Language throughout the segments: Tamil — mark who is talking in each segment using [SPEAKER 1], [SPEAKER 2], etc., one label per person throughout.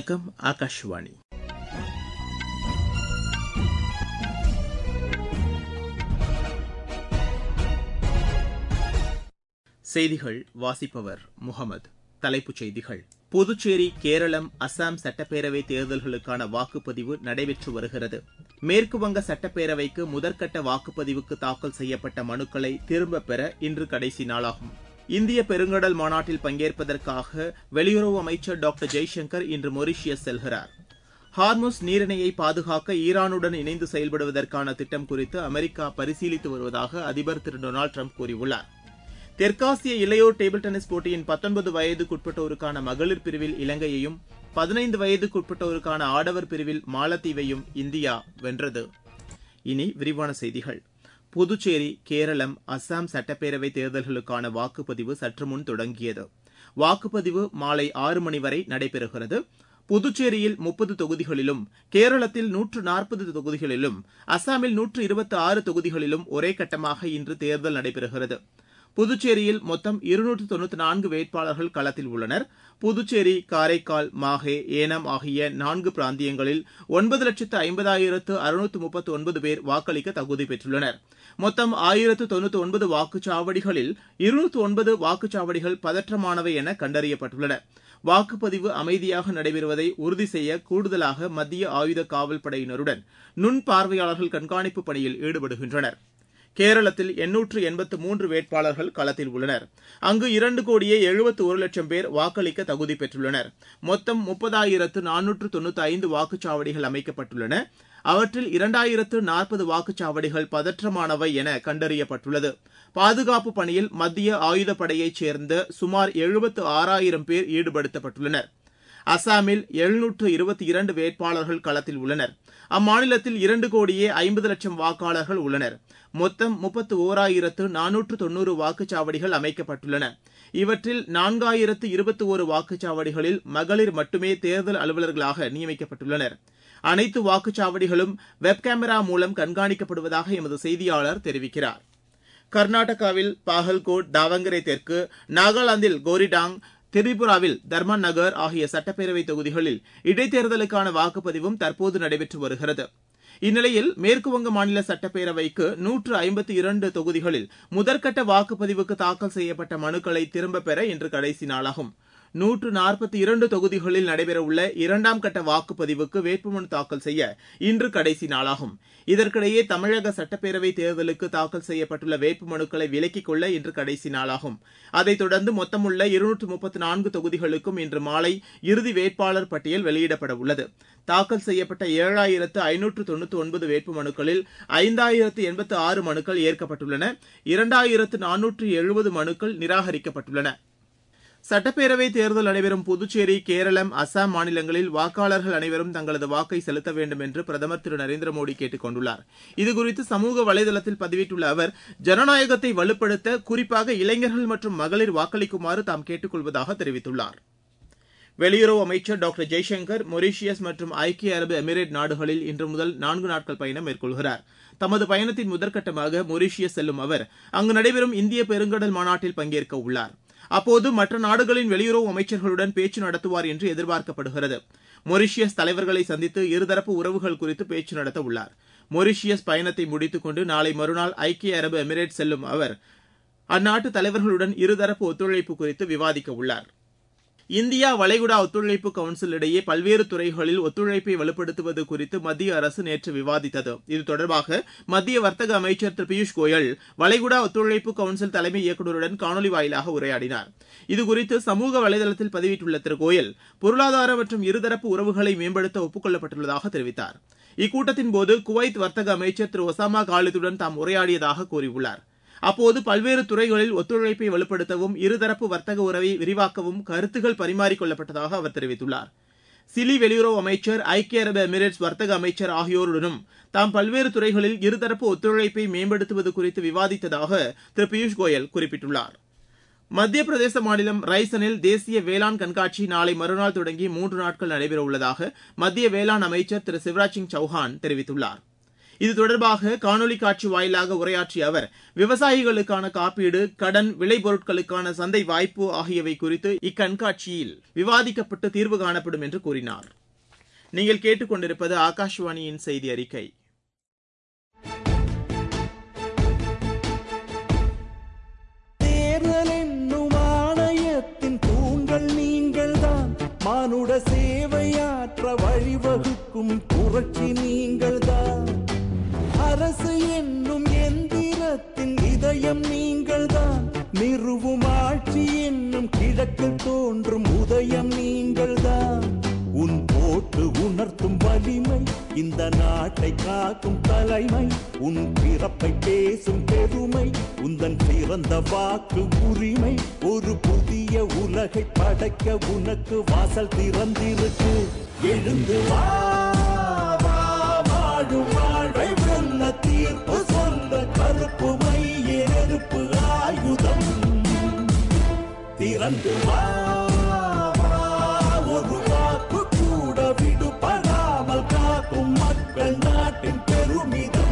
[SPEAKER 1] வணக்கம் ஆகாஷ்வாணி செய்திகள் வாசிப்பவர் முகமது தலைப்புச் செய்திகள் புதுச்சேரி கேரளம் அசாம் சட்டப்பேரவை தேர்தல்களுக்கான வாக்குப்பதிவு நடைபெற்று வருகிறது மேற்குவங்க சட்டப்பேரவைக்கு முதற்கட்ட வாக்குப்பதிவுக்கு தாக்கல் செய்யப்பட்ட மனுக்களை திரும்பப் பெற இன்று கடைசி நாளாகும் இந்திய பெருங்கடல் மாநாட்டில் பங்கேற்பதற்காக வெளியுறவு அமைச்சர் டாக்டர் ஜெய்சங்கர் இன்று மொரீஷியஸ் செல்கிறார் ஹார்முஸ் நீரிணையை பாதுகாக்க ஈரானுடன் இணைந்து செயல்படுவதற்கான திட்டம் குறித்து அமெரிக்கா பரிசீலித்து வருவதாக அதிபர் திரு டொனால்டு ட்ரம்ப் கூறியுள்ளார் தெற்காசிய இளையோர் டேபிள் டென்னிஸ் போட்டியின் பத்தொன்பது வயதுக்குட்பட்டோருக்கான மகளிர் பிரிவில் இலங்கையையும் பதினைந்து வயதுக்குட்பட்டோருக்கான ஆடவர் பிரிவில் மாலத்தீவையும் இந்தியா வென்றது இனி விரிவான செய்திகள் புதுச்சேரி கேரளம் அஸ்ஸாம் சட்டப்பேரவை தேர்தல்களுக்கான வாக்குப்பதிவு சற்று முன் தொடங்கியது வாக்குப்பதிவு மாலை ஆறு மணி வரை நடைபெறுகிறது புதுச்சேரியில் முப்பது தொகுதிகளிலும் கேரளத்தில் நூற்று நாற்பது தொகுதிகளிலும் அஸ்ஸாமில் நூற்று இருபத்தி ஆறு தொகுதிகளிலும் ஒரே கட்டமாக இன்று தேர்தல் நடைபெறுகிறது புதுச்சேரியில் மொத்தம் இருநூற்று தொண்ணூத்தி நான்கு வேட்பாளர்கள் களத்தில் உள்ளனர் புதுச்சேரி காரைக்கால் மாஹே ஏனம் ஆகிய நான்கு பிராந்தியங்களில் ஒன்பது லட்சத்து ஐம்பதாயிரத்து அறுநூற்று முப்பத்து ஒன்பது பேர் வாக்களிக்க தகுதி பெற்றுள்ளனர் மொத்தம் ஆயிரத்து தொண்ணூத்தி ஒன்பது வாக்குச்சாவடிகளில் இருநூற்று ஒன்பது வாக்குச்சாவடிகள் பதற்றமானவை என கண்டறியப்பட்டுள்ளன வாக்குப்பதிவு அமைதியாக நடைபெறுவதை உறுதி செய்ய கூடுதலாக மத்திய ஆயுத காவல் படையினருடன் நுண் பார்வையாளர்கள் கண்காணிப்பு பணியில் ஈடுபடுகின்றனர் கேரளத்தில் எண்ணூற்று எண்பத்து மூன்று வேட்பாளர்கள் களத்தில் உள்ளனர் அங்கு இரண்டு கோடியே எழுபத்து ஒரு லட்சம் பேர் வாக்களிக்க தகுதி பெற்றுள்ளனர் மொத்தம் முப்பதாயிரத்து நானூற்று தொண்ணூத்தி ஐந்து வாக்குச்சாவடிகள் அமைக்கப்பட்டுள்ளன அவற்றில் இரண்டாயிரத்து நாற்பது வாக்குச்சாவடிகள் பதற்றமானவை என கண்டறியப்பட்டுள்ளது பாதுகாப்பு பணியில் மத்திய ஆயுதப்படையைச் சேர்ந்த சுமார் எழுபத்து ஆறாயிரம் பேர் ஈடுபடுத்தப்பட்டுள்ளனர் அசாமில் எழுநூற்று இருபத்தி இரண்டு வேட்பாளர்கள் களத்தில் உள்ளனர் அம்மாநிலத்தில் இரண்டு கோடியே ஐம்பது லட்சம் வாக்காளர்கள் உள்ளனர் மொத்தம் முப்பத்து ஓராயிரத்து நானூற்று தொன்னூறு வாக்குச்சாவடிகள் அமைக்கப்பட்டுள்ளன இவற்றில் நான்காயிரத்து இருபத்தி ஒரு வாக்குச்சாவடிகளில் மகளிர் மட்டுமே தேர்தல் அலுவலர்களாக நியமிக்கப்பட்டுள்ளனர் அனைத்து வாக்குச்சாவடிகளும் வெப் கேமரா மூலம் கண்காணிக்கப்படுவதாக எமது செய்தியாளர் தெரிவிக்கிறார் கர்நாடகாவில் பாகல்கோட் தாவங்கரை தெற்கு நாகாலாந்தில் கோரிடாங் திரிபுராவில் தர்மன் நகர் ஆகிய சட்டப்பேரவை தொகுதிகளில் இடைத்தேர்தலுக்கான வாக்குப்பதிவும் தற்போது நடைபெற்று வருகிறது இந்நிலையில் மேற்குவங்க மாநில சட்டப்பேரவைக்கு நூற்று ஐம்பத்தி இரண்டு தொகுதிகளில் முதற்கட்ட வாக்குப்பதிவுக்கு தாக்கல் செய்யப்பட்ட மனுக்களை திரும்பப் பெற இன்று கடைசி நாளாகும் நூற்று நாற்பத்தி இரண்டு தொகுதிகளில் நடைபெறவுள்ள இரண்டாம் கட்ட வாக்குப்பதிவுக்கு வேட்புமனு தாக்கல் செய்ய இன்று கடைசி நாளாகும் இதற்கிடையே தமிழக சட்டப்பேரவை தேர்தலுக்கு தாக்கல் செய்யப்பட்டுள்ள வேட்புமனுக்களை விலக்கிக் கொள்ள இன்று கடைசி நாளாகும் அதைத் தொடர்ந்து மொத்தமுள்ள இருநூற்று முப்பத்தி நான்கு தொகுதிகளுக்கும் இன்று மாலை இறுதி வேட்பாளர் பட்டியல் வெளியிடப்பட உள்ளது தாக்கல் செய்யப்பட்ட ஏழாயிரத்து ஐநூற்று தொண்ணூத்தி ஒன்பது வேட்புமனுக்களில் ஐந்தாயிரத்து எண்பத்து ஆறு மனுக்கள் ஏற்கப்பட்டுள்ளன இரண்டாயிரத்து நானூற்று எழுபது மனுக்கள் நிராகரிக்கப்பட்டுள்ளன சட்டப்பேரவை தேர்தல் நடைபெறும் புதுச்சேரி கேரளம் அசாம் மாநிலங்களில் வாக்காளர்கள் அனைவரும் தங்களது வாக்கை செலுத்த வேண்டும் என்று பிரதமர் திரு நரேந்திர மோடி கேட்டுக் கொண்டுள்ளார் இதுகுறித்து சமூக வலைதளத்தில் பதிவிட்டுள்ள அவர் ஜனநாயகத்தை வலுப்படுத்த குறிப்பாக இளைஞர்கள் மற்றும் மகளிர் வாக்களிக்குமாறு தாம் கேட்டுக் கொள்வதாக தெரிவித்துள்ளார் வெளியுறவு அமைச்சர் டாக்டர் ஜெய்சங்கர் மொரீஷியஸ் மற்றும் ஐக்கிய அரபு எமிரேட் நாடுகளில் இன்று முதல் நான்கு நாட்கள் பயணம் மேற்கொள்கிறார் தமது பயணத்தின் முதற்கட்டமாக மொரீஷியஸ் செல்லும் அவர் அங்கு நடைபெறும் இந்திய பெருங்கடல் மாநாட்டில் பங்கேற்க உள்ளார் அப்போது மற்ற நாடுகளின் வெளியுறவு அமைச்சர்களுடன் பேச்சு நடத்துவார் என்று எதிர்பார்க்கப்படுகிறது மொரீஷியஸ் தலைவர்களை சந்தித்து இருதரப்பு உறவுகள் குறித்து பேச்சு நடத்த உள்ளார் மொரீஷியஸ் பயணத்தை முடித்துக் கொண்டு நாளை மறுநாள் ஐக்கிய அரபு எமிரேட் செல்லும் அவர் அந்நாட்டு தலைவர்களுடன் இருதரப்பு ஒத்துழைப்பு குறித்து விவாதிக்க உள்ளார் இந்தியா வளைகுடா ஒத்துழைப்பு கவுன்சில் இடையே பல்வேறு துறைகளில் ஒத்துழைப்பை வலுப்படுத்துவது குறித்து மத்திய அரசு நேற்று விவாதித்தது இது தொடர்பாக மத்திய வர்த்தக அமைச்சர் திரு பியூஷ் கோயல் வளைகுடா ஒத்துழைப்பு கவுன்சில் தலைமை இயக்குநருடன் காணொலி வாயிலாக உரையாடினார் இதுகுறித்து சமூக வலைதளத்தில் பதிவிட்டுள்ள திரு கோயல் பொருளாதார மற்றும் இருதரப்பு உறவுகளை மேம்படுத்த ஒப்புக் தெரிவித்தார் இக்கூட்டத்தின் போது குவைத் வர்த்தக அமைச்சர் திரு ஒசாமா காலிதுடன் தாம் உரையாடியதாக கூறியுள்ளார் அப்போது பல்வேறு துறைகளில் ஒத்துழைப்பை வலுப்படுத்தவும் இருதரப்பு வர்த்தக உறவை விரிவாக்கவும் கருத்துகள் பரிமாறிக்கொள்ளப்பட்டதாக அவர் தெரிவித்துள்ளார் சிலி வெளியுறவு அமைச்சர் ஐக்கிய அரபு எமிரேட்ஸ் வர்த்தக அமைச்சர் ஆகியோருடனும் தாம் பல்வேறு துறைகளில் இருதரப்பு ஒத்துழைப்பை மேம்படுத்துவது குறித்து விவாதித்ததாக திரு பியூஷ் கோயல் குறிப்பிட்டுள்ளார் மத்திய பிரதேச மாநிலம் ரைசனில் தேசிய வேளாண் கண்காட்சி நாளை மறுநாள் தொடங்கி மூன்று நாட்கள் நடைபெறவுள்ளதாக மத்திய வேளாண் அமைச்சர் திரு சிவராஜ் சிங் சௌஹான் தெரிவித்துள்ளார் இது தொடர்பாக காணொலி காட்சி வாயிலாக உரையாற்றிய அவர் விவசாயிகளுக்கான காப்பீடு கடன் விளைபொருட்களுக்கான சந்தை வாய்ப்பு ஆகியவை குறித்து இக்கண்காட்சியில் விவாதிக்கப்பட்டு தீர்வு காணப்படும் என்று கூறினார் நீங்கள் கேட்டுக்கொண்டிருப்பது ஆகாஷவாணியின் செய்தி அறிக்கை
[SPEAKER 2] தேர்தல் என்னும் ஆணையத்தின் தூண்கள் நீங்கள்தான் மானுட சேவையாற்ற வழிவகுக்கும் புரட்சி நீங்கள்தான் அரசு என்னும் எந்திரத்தின் இதயம் நீங்கள்தான் நிறுவும் ஆட்சி என்னும் கிழக்கில் தோன்றும் உதயம் நீங்கள்தான் உன் போட்டு உணர்த்தும் வலிமை இந்த நாட்டை காக்கும் தலைமை உன் பிறப்பை பேசும் பெருமை உந்தன் பிறந்த வாக்கு உரிமை ஒரு புதிய உலகை படைக்க உனக்கு வாசல் திறந்திருக்கு எழுந்து வா வா, வாழும் வாழ்வை வெல்ல தீர்ப்பு சொந்த கருப்பு மைய நெருப்பு ஆயுதம் திறந்து வா வா, ஒரு வாக்கு கூட விடுபடாமல் காக்கும் மக்கள் நாட்டின் பெருமிதம்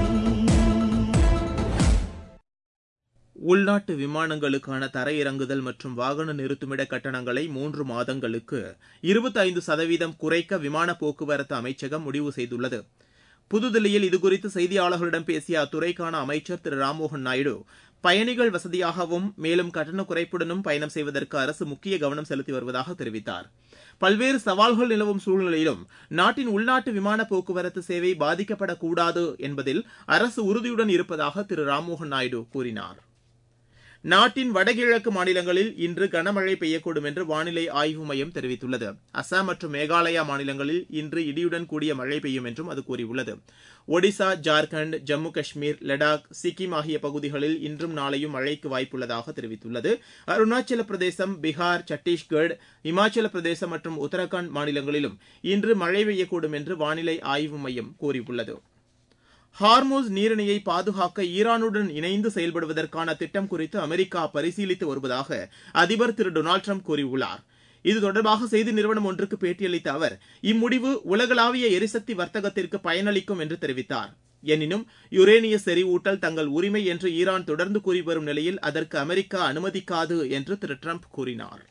[SPEAKER 1] உள்நாட்டு விமானங்களுக்கான தரையிறங்குதல் மற்றும் வாகன நிறுத்துமிட கட்டணங்களை மூன்று மாதங்களுக்கு இருபத்தைந்து சதவீதம் குறைக்க விமான போக்குவரத்து அமைச்சகம் முடிவு செய்துள்ளது புதுதில்லியில் இதுகுறித்து செய்தியாளர்களிடம் பேசிய அத்துறைக்கான அமைச்சர் திரு ராம்மோகன் நாயுடு பயணிகள் வசதியாகவும் மேலும் கட்டண குறைப்புடனும் பயணம் செய்வதற்கு அரசு முக்கிய கவனம் செலுத்தி வருவதாக தெரிவித்தார் பல்வேறு சவால்கள் நிலவும் சூழ்நிலையிலும் நாட்டின் உள்நாட்டு விமான போக்குவரத்து சேவை பாதிக்கப்படக்கூடாது என்பதில் அரசு உறுதியுடன் இருப்பதாக திரு ராம்மோகன் நாயுடு கூறினார் நாட்டின் வடகிழக்கு மாநிலங்களில் இன்று கனமழை பெய்யக்கூடும் என்று வானிலை ஆய்வு மையம் தெரிவித்துள்ளது அசாம் மற்றும் மேகாலயா மாநிலங்களில் இன்று இடியுடன் கூடிய மழை பெய்யும் என்றும் அது கூறியுள்ளது ஒடிசா ஜார்க்கண்ட் ஜம்மு காஷ்மீர் லடாக் சிக்கிம் ஆகிய பகுதிகளில் இன்றும் நாளையும் மழைக்கு வாய்ப்புள்ளதாக தெரிவித்துள்ளது அருணாச்சல பிரதேசம் பீகார் சத்தீஸ்கர் இமாச்சல பிரதேசம் மற்றும் உத்தரகாண்ட் மாநிலங்களிலும் இன்று மழை பெய்யக்கூடும் என்று வானிலை ஆய்வு மையம் கூறியுள்ளது ஹார்மோஸ் நீரிணையை பாதுகாக்க ஈரானுடன் இணைந்து செயல்படுவதற்கான திட்டம் குறித்து அமெரிக்கா பரிசீலித்து வருவதாக அதிபர் திரு டொனால்டு ட்ரம்ப் கூறியுள்ளார் இது தொடர்பாக செய்தி நிறுவனம் ஒன்றுக்கு பேட்டியளித்த அவர் இம்முடிவு உலகளாவிய எரிசக்தி வர்த்தகத்திற்கு பயனளிக்கும் என்று தெரிவித்தார் எனினும் யுரேனிய செறிவூட்டல் தங்கள் உரிமை என்று ஈரான் தொடர்ந்து கூறி வரும் நிலையில் அதற்கு அமெரிக்கா அனுமதிக்காது என்று திரு ட்ரம்ப் கூறினார்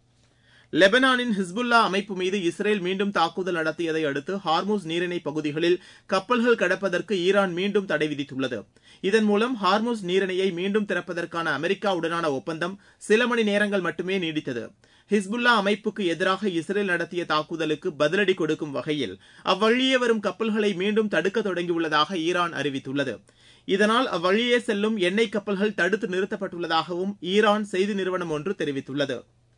[SPEAKER 1] லெபனானின் ஹிஸ்புல்லா அமைப்பு மீது இஸ்ரேல் மீண்டும் தாக்குதல் நடத்தியதை அடுத்து ஹார்மூஸ் நீரிணை பகுதிகளில் கப்பல்கள் கடப்பதற்கு ஈரான் மீண்டும் தடை விதித்துள்ளது இதன் மூலம் ஹார்மூஸ் நீரிணையை மீண்டும் திறப்பதற்கான அமெரிக்காவுடனான ஒப்பந்தம் சில மணி நேரங்கள் மட்டுமே நீடித்தது ஹிஸ்புல்லா அமைப்புக்கு எதிராக இஸ்ரேல் நடத்திய தாக்குதலுக்கு பதிலடி கொடுக்கும் வகையில் அவ்வழியே வரும் கப்பல்களை மீண்டும் தடுக்க தொடங்கியுள்ளதாக ஈரான் அறிவித்துள்ளது இதனால் அவ்வழியே செல்லும் எண்ணெய் கப்பல்கள் தடுத்து நிறுத்தப்பட்டுள்ளதாகவும் ஈரான் செய்தி நிறுவனம் ஒன்று தெரிவித்துள்ளது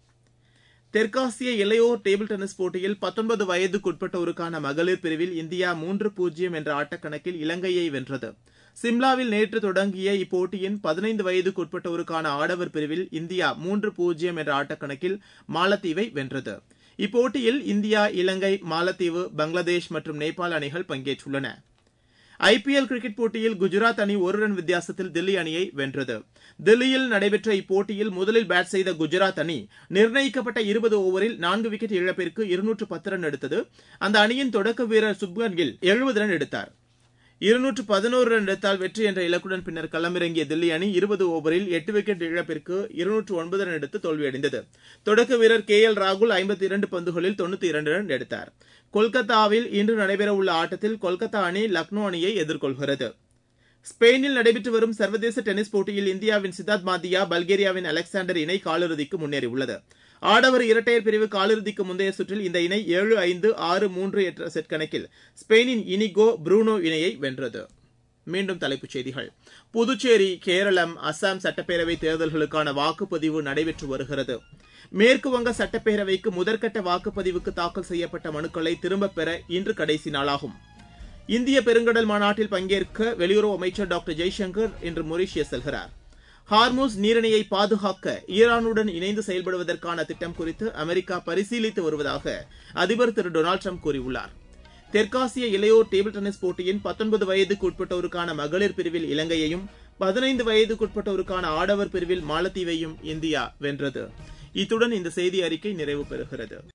[SPEAKER 1] தெற்காசிய இளையோர் டேபிள் டென்னிஸ் போட்டியில் பத்தொன்பது வயதுக்குட்பட்டோருக்கான மகளிர் பிரிவில் இந்தியா மூன்று பூஜ்ஜியம் என்ற ஆட்டக்கணக்கில் இலங்கையை வென்றது சிம்லாவில் நேற்று தொடங்கிய இப்போட்டியின் பதினைந்து வயதுக்குட்பட்டோருக்கான ஆடவர் பிரிவில் இந்தியா மூன்று பூஜ்ஜியம் என்ற ஆட்டக்கணக்கில் மாலத்தீவை வென்றது இப்போட்டியில் இந்தியா இலங்கை மாலத்தீவு பங்களாதேஷ் மற்றும் நேபாள் அணிகள் பங்கேற்றுள்ளன ஐபிஎல் கிரிக்கெட் போட்டியில் குஜராத் அணி ஒரு ரன் வித்தியாசத்தில் தில்லி அணியை வென்றது தில்லியில் நடைபெற்ற இப்போட்டியில் முதலில் பேட் செய்த குஜராத் அணி நிர்ணயிக்கப்பட்ட இருபது ஓவரில் நான்கு விக்கெட் இழப்பிற்கு இருநூற்று பத்து ரன் எடுத்தது அந்த அணியின் தொடக்க வீரர் சுப்மன் கில் எழுபது ரன் எடுத்தார் இருநூற்று பதினோரு ரன் எடுத்தால் வெற்றி என்ற இலக்குடன் பின்னர் களமிறங்கிய தில்லி அணி இருபது ஓவரில் எட்டு விக்கெட் இழப்பிற்கு இருநூற்று ஒன்பது ரன் எடுத்து தோல்வியடைந்தது தொடக்க வீரர் கே எல் ராகுல் ஐம்பத்தி இரண்டு பந்துகளில் தொண்ணூத்தி இரண்டு ரன் எடுத்தார் கொல்கத்தாவில் இன்று நடைபெறவுள்ள ஆட்டத்தில் கொல்கத்தா அணி லக்னோ அணியை எதிர்கொள்கிறது ஸ்பெயினில் நடைபெற்று வரும் சர்வதேச டென்னிஸ் போட்டியில் இந்தியாவின் சித்தார்த் மாத்தியா பல்கேரியாவின் அலெக்சாண்டர் இணை காலிறுதிக்கு முன்னேறியுள்ளது ஆடவர் இரட்டையர் பிரிவு காலிறுதிக்கு முந்தைய சுற்றில் இந்த இணை ஏழு ஐந்து ஆறு மூன்று என்ற செட் கணக்கில் ஸ்பெயினின் இனிகோ ப்ரூனோ இணையை வென்றது மீண்டும் தலைப்புச் செய்திகள் புதுச்சேரி கேரளம் அசாம் சட்டப்பேரவை தேர்தல்களுக்கான வாக்குப்பதிவு நடைபெற்று வருகிறது மேற்கு வங்க சட்டப்பேரவைக்கு முதற்கட்ட வாக்குப்பதிவுக்கு தாக்கல் செய்யப்பட்ட மனுக்களை திரும்பப் பெற இன்று கடைசி நாளாகும் இந்திய பெருங்கடல் மாநாட்டில் பங்கேற்க வெளியுறவு அமைச்சர் டாக்டர் ஜெய்சங்கர் இன்று மொரீஷியஸ் செல்கிறார் ஹார்மோஸ் நீரிணையை பாதுகாக்க ஈரானுடன் இணைந்து செயல்படுவதற்கான திட்டம் குறித்து அமெரிக்கா பரிசீலித்து வருவதாக அதிபர் திரு டொனால்டு ட்ரம்ப் கூறியுள்ளார் தெற்காசிய இளையோர் டேபிள் டென்னிஸ் போட்டியின் பத்தொன்பது வயதுக்கு உட்பட்டோருக்கான மகளிர் பிரிவில் இலங்கையையும் பதினைந்து வயதுக்குட்பட்டோருக்கான ஆடவர் பிரிவில் மாலத்தீவையும் இந்தியா வென்றது இத்துடன் இந்த செய்தி அறிக்கை நிறைவு பெறுகிறது